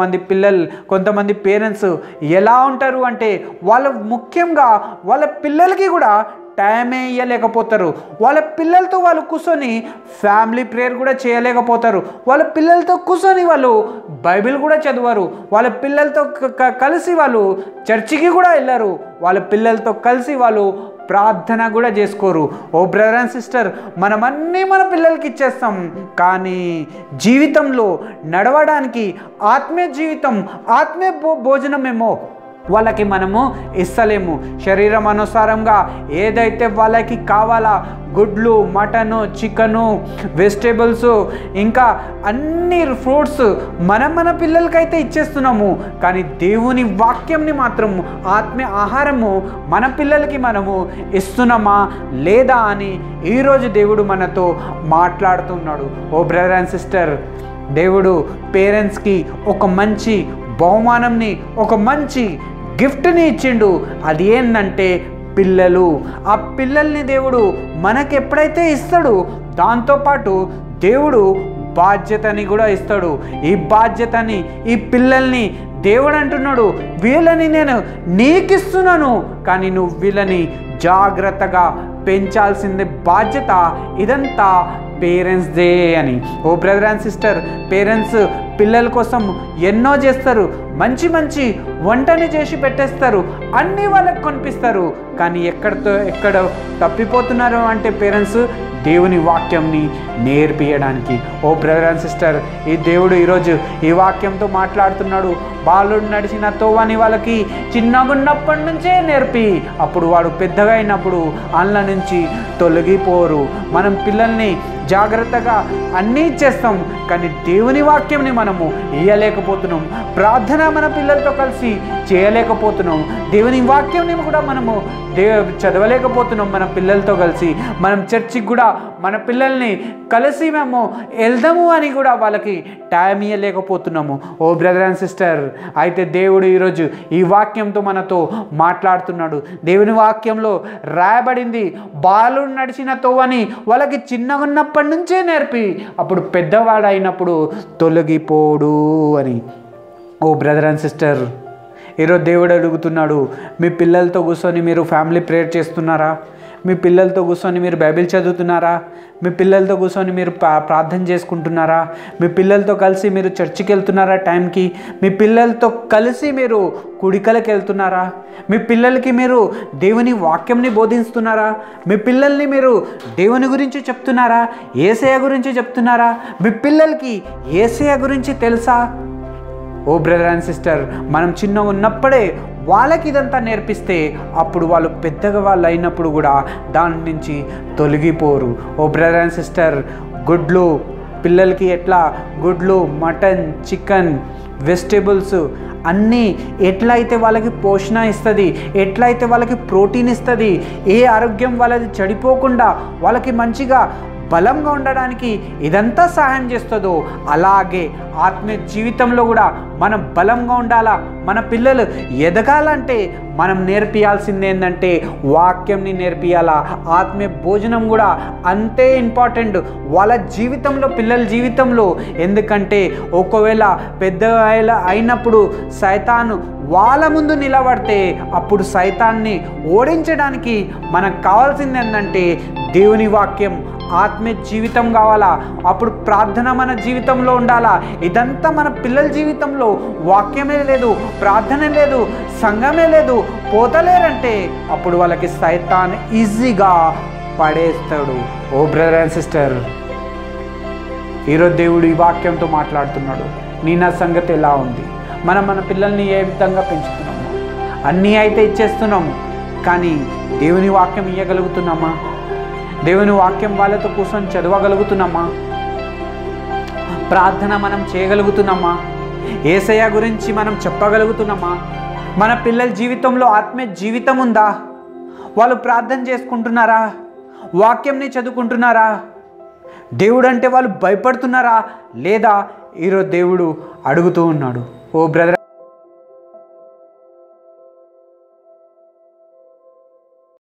కొంతమంది పిల్లలు కొంతమంది పేరెంట్స్ ఎలా ఉంటారు అంటే వాళ్ళ ముఖ్యంగా వాళ్ళ పిల్లలకి కూడా టైమే ఇవ్వలేకపోతారు వాళ్ళ పిల్లలతో వాళ్ళు కూర్చొని ఫ్యామిలీ ప్రేయర్ కూడా చేయలేకపోతారు వాళ్ళ పిల్లలతో కూర్చొని వాళ్ళు బైబిల్ కూడా చదవరు వాళ్ళ పిల్లలతో క- క- కలిసి వాళ్ళు చర్చికి కూడా వెళ్ళరు వాళ్ళ పిల్లలతో కలిసి వాళ్ళు ప్రార్థన కూడా చేసుకోరు ఓ బ్రదర్ అండ్ సిస్టర్ మనం అన్నీ మన పిల్లలకి ఇచ్చేస్తాం కానీ జీవితంలో నడవడానికి ఆత్మీయ జీవితం ఆత్మీయ భో భోజనమేమో వాళ్ళకి మనము ఇస్తలేము శరీరం అనుసారంగా ఏదైతే వాళ్ళకి కావాలా గుడ్లు మటను చికెను వెజిటేబుల్స్ ఇంకా అన్ని ఫ్రూట్స్ మనం మన పిల్లలకైతే ఇచ్చేస్తున్నాము కానీ దేవుని వాక్యంని మాత్రం ఆత్మీయ ఆహారము మన పిల్లలకి మనము ఇస్తున్నామా లేదా అని ఈరోజు దేవుడు మనతో మాట్లాడుతున్నాడు ఓ బ్రదర్ అండ్ సిస్టర్ దేవుడు పేరెంట్స్కి ఒక మంచి బహుమానంని ఒక మంచి గిఫ్ట్ని ఇచ్చిండు అది ఏంటంటే పిల్లలు ఆ పిల్లల్ని దేవుడు మనకి ఎప్పుడైతే ఇస్తాడో దాంతోపాటు దేవుడు బాధ్యతని కూడా ఇస్తాడు ఈ బాధ్యతని ఈ పిల్లల్ని దేవుడు అంటున్నాడు వీళ్ళని నేను నీకిస్తున్నాను కానీ నువ్వు వీళ్ళని జాగ్రత్తగా పెంచాల్సింది బాధ్యత ఇదంతా పేరెంట్స్దే అని ఓ బ్రదర్ అండ్ సిస్టర్ పేరెంట్స్ పిల్లల కోసం ఎన్నో చేస్తారు మంచి మంచి వంటని చేసి పెట్టేస్తారు అన్నీ వాళ్ళకి కొనిపిస్తారు కానీ ఎక్కడతో ఎక్కడ తప్పిపోతున్నారు అంటే పేరెంట్స్ దేవుని వాక్యంని నేర్పియడానికి ఓ బ్రదర్ అండ్ సిస్టర్ ఈ దేవుడు ఈరోజు ఈ వాక్యంతో మాట్లాడుతున్నాడు బాలుడు నడిచిన తోవని వాళ్ళకి చిన్నగున్నప్పటి నుంచే నేర్పి అప్పుడు వాడు పెద్దగా అయినప్పుడు అందులో నుంచి తొలగిపోరు మనం పిల్లల్ని జాగ్రత్తగా అన్నీ ఇచ్చేస్తాం కానీ దేవుని వాక్యంని మనము ఇయ్యలేకపోతున్నాం ప్రార్థన మన పిల్లలతో కలిసి చేయలేకపోతున్నాం దేవుని వాక్యంని కూడా మనము దే చదవలేకపోతున్నాం మన పిల్లలతో కలిసి మనం చర్చికి కూడా మన పిల్లల్ని కలిసి మేము వెళ్దాము అని కూడా వాళ్ళకి టైం ఇవ్వలేకపోతున్నాము ఓ బ్రదర్ అండ్ సిస్టర్ అయితే దేవుడు ఈరోజు ఈ వాక్యంతో మనతో మాట్లాడుతున్నాడు దేవుని వాక్యంలో రాయబడింది బాలు నడిచిన తోవని వాళ్ళకి చిన్నగా ఉన్నప్పటి నుంచే నేర్పి అప్పుడు పెద్దవాడు అయినప్పుడు తొలగిపోడు అని ఓ బ్రదర్ అండ్ సిస్టర్ ఈరోజు దేవుడు అడుగుతున్నాడు మీ పిల్లలతో కూర్చొని మీరు ఫ్యామిలీ ప్రేయర్ చేస్తున్నారా మీ పిల్లలతో కూర్చొని మీరు బైబిల్ చదువుతున్నారా మీ పిల్లలతో కూర్చొని మీరు ప్రా- ప్రార్థన చేసుకుంటున్నారా మీ పిల్లలతో కలిసి మీరు చర్చికి వెళ్తున్నారా టైంకి మీ పిల్లలతో కలిసి మీరు కుడికలకి వెళ్తున్నారా మీ పిల్లలకి మీరు దేవుని వాక్యంని బోధిస్తున్నారా మీ పిల్లల్ని మీరు దేవుని గురించి చెప్తున్నారా ఏసయ గురించి చెప్తున్నారా మీ పిల్లలకి ఏసయ గురించి తెలుసా ఓ బ్రదర్ అండ్ సిస్టర్ మనం చిన్న ఉన్నప్పుడే వాళ్ళకి ఇదంతా నేర్పిస్తే అప్పుడు వాళ్ళు పెద్దగా వాళ్ళు అయినప్పుడు కూడా దాని నుంచి తొలగిపోరు ఓ బ్రదర్ అండ్ సిస్టర్ గుడ్లు పిల్లలకి ఎట్లా గుడ్లు మటన్ చికెన్ వెజిటేబుల్స్ అన్నీ ఎట్లా అయితే వాళ్ళకి పోషణ ఇస్తుంది ఎట్లా అయితే వాళ్ళకి ప్రోటీన్ ఇస్తుంది ఏ ఆరోగ్యం వాళ్ళది చెడిపోకుండా వాళ్ళకి మంచిగా బలంగా ఉండడానికి ఇదంతా సహాయం చేస్తుందో అలాగే ఆత్మీయ జీవితంలో కూడా మనం బలంగా ఉండాలా మన పిల్లలు ఎదగాలంటే మనం నేర్పియాల్సింది ఏంటంటే వాక్యంని నేర్పియాలా ఆత్మీయ భోజనం కూడా అంతే ఇంపార్టెంట్ వాళ్ళ జీవితంలో పిల్లల జీవితంలో ఎందుకంటే ఒకవేళ పెద్ద అయినప్పుడు సైతాను వాళ్ళ ముందు నిలబడితే అప్పుడు సైతాన్ని ఓడించడానికి మనకు కావాల్సింది ఏంటంటే దేవుని వాక్యం ఆత్మీయ జీవితం కావాలా అప్పుడు ప్రార్థన మన జీవితంలో ఉండాలా ఇదంతా మన పిల్లల జీవితంలో వాక్యమే లేదు ప్రార్థన లేదు సంఘమే లేదు పోతలేరంటే అప్పుడు వాళ్ళకి సైతాన్ ఈజీగా పడేస్తాడు ఓ బ్రదర్ అండ్ సిస్టర్ ఈరోజు దేవుడు ఈ వాక్యంతో మాట్లాడుతున్నాడు నీ నా సంగతి ఎలా ఉంది మనం మన పిల్లల్ని ఏ విధంగా పెంచుతున్నాము అన్నీ అయితే ఇచ్చేస్తున్నాము కానీ దేవుని వాక్యం ఇవ్వగలుగుతున్నామా దేవుని వాక్యం వాళ్ళతో కూర్చొని చదవగలుగుతున్నామా ప్రార్థన మనం చేయగలుగుతున్నామా ఏసయ్య గురించి మనం చెప్పగలుగుతున్నామా మన పిల్లల జీవితంలో ఆత్మీయ జీవితం ఉందా వాళ్ళు ప్రార్థన చేసుకుంటున్నారా వాక్యంని చదువుకుంటున్నారా దేవుడు అంటే వాళ్ళు భయపడుతున్నారా లేదా ఈరోజు దేవుడు అడుగుతూ ఉన్నాడు ఓ బ్రదర్